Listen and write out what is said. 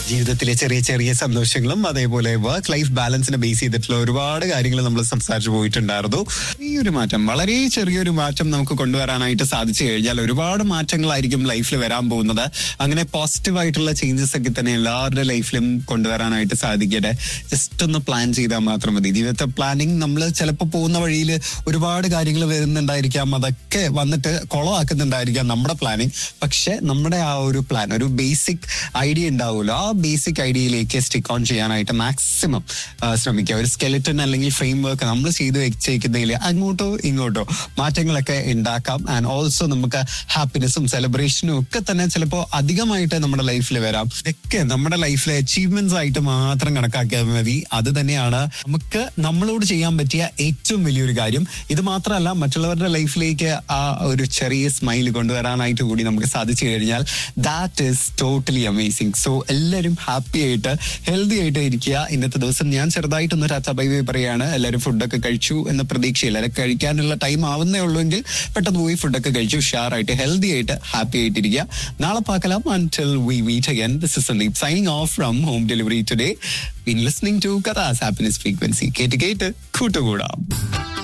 ജീവിതത്തിലെ ചെറിയ ചെറിയ സന്തോഷങ്ങളും അതേപോലെ വർക്ക് ലൈഫ് ബാലൻസിനെ ബേസ് ചെയ്തിട്ടുള്ള ഒരുപാട് കാര്യങ്ങൾ നമ്മൾ സംസാരിച്ചു പോയിട്ടുണ്ടായിരുന്നു ഈ ഒരു മാറ്റം വളരെ ചെറിയൊരു മാറ്റം നമുക്ക് കൊണ്ടുവരാനായിട്ട് സാധിച്ചു കഴിഞ്ഞാൽ ഒരുപാട് മാറ്റങ്ങളായിരിക്കും ലൈഫിൽ വരാൻ പോകുന്നത് അങ്ങനെ പോസിറ്റീവ് ആയിട്ടുള്ള ചേഞ്ചസ് ഒക്കെ തന്നെ എല്ലാവരുടെ ലൈഫിലും കൊണ്ടുവരാനായിട്ട് സാധിക്കട്ടെ ജസ്റ്റ് ഒന്ന് പ്ലാൻ ചെയ്താൽ മാത്രം മതി ജീവിതത്തെ പ്ലാനിങ് നമ്മൾ ചിലപ്പോൾ പോകുന്ന വഴിയിൽ ഒരുപാട് കാര്യങ്ങൾ വരുന്നുണ്ടായിരിക്കാം അതൊക്കെ വന്നിട്ട് കുളമാക്കുന്നുണ്ടായിരിക്കാം നമ്മുടെ പ്ലാനിങ് പക്ഷെ നമ്മുടെ ആ ഒരു പ്ലാൻ ഒരു ബേസിക് ഐഡിയ ഉണ്ടാവുമല്ലോ ആ ബേസിക് ഐഡിയയിലേക്ക് സ്റ്റിക്ക് ഓൺ ചെയ്യാനായിട്ട് മാക്സിമം ശ്രമിക്കുക ഒരു സ്കെലിറ്റൻ അല്ലെങ്കിൽ ഫ്രെയിം വർക്ക് നമ്മൾ ചെയ്ത് വെച്ചേക്കുന്നതിൽ അങ്ങോട്ടോ ഇങ്ങോട്ടോ മാറ്റങ്ങളൊക്കെ ഉണ്ടാക്കാം ആൻഡ് ഓൾസോ നമുക്ക് ഹാപ്പിനെസ്സും സെലിബ്രേഷനും ഒക്കെ തന്നെ ചിലപ്പോൾ അധികമായിട്ട് നമ്മുടെ ലൈഫിൽ വരാം ഇതൊക്കെ നമ്മുടെ ലൈഫിലെ അച്ചീവ്മെന്റ്സ് ആയിട്ട് മാത്രം കണക്കാക്കിയാൽ മതി അത് തന്നെയാണ് നമുക്ക് നമ്മളോട് ചെയ്യാൻ പറ്റിയ ഏറ്റവും വലിയൊരു കാര്യം ഇത് മാത്രമല്ല മറ്റുള്ളവരുടെ ലൈഫിലേക്ക് ആ ഒരു ചെറിയ സ്മൈൽ കൊണ്ടുവരാനായിട്ട് കൂടി നമുക്ക് സാധിച്ചു കഴിഞ്ഞാൽ that is totally amazing so എല്ലാവരും ഹാപ്പി ആയിട്ട് ഹെൽത്തി ആയിട്ട് ഇരിക്കുക ഇന്നത്തെ ദിവസം ഞാൻ ചെറുതായിട്ടൊന്ന് ടാറ്റ ബൈ ബൈ പറയാണ് എല്ലാവരും ഫുഡൊക്കെ കഴിച്ചു എന്ന പ്രതീക്ഷയില്ല എല്ലാവരും കഴിക്കാനുള്ള ടൈം ആവുന്നേ ഉള്ളൂ എങ്കിൽ പെട്ടെന്ന് പോയി ഫുഡൊക്കെ കഴിച്ചു ഷെയറായിട്ട് ഹെൽത്തി ആയിട്ട് ഹാപ്പി ആയിട്ടിരിക്കുക നാളെ പാക്കലാം until we meet again this is Sandeep signing off from home delivery today been listening to കഥാസ് ഹാപ്പിനെസ് ഫ്രീക്വൻസി കേട്ട് കേട്ട് കൂട്ടുകൂടാം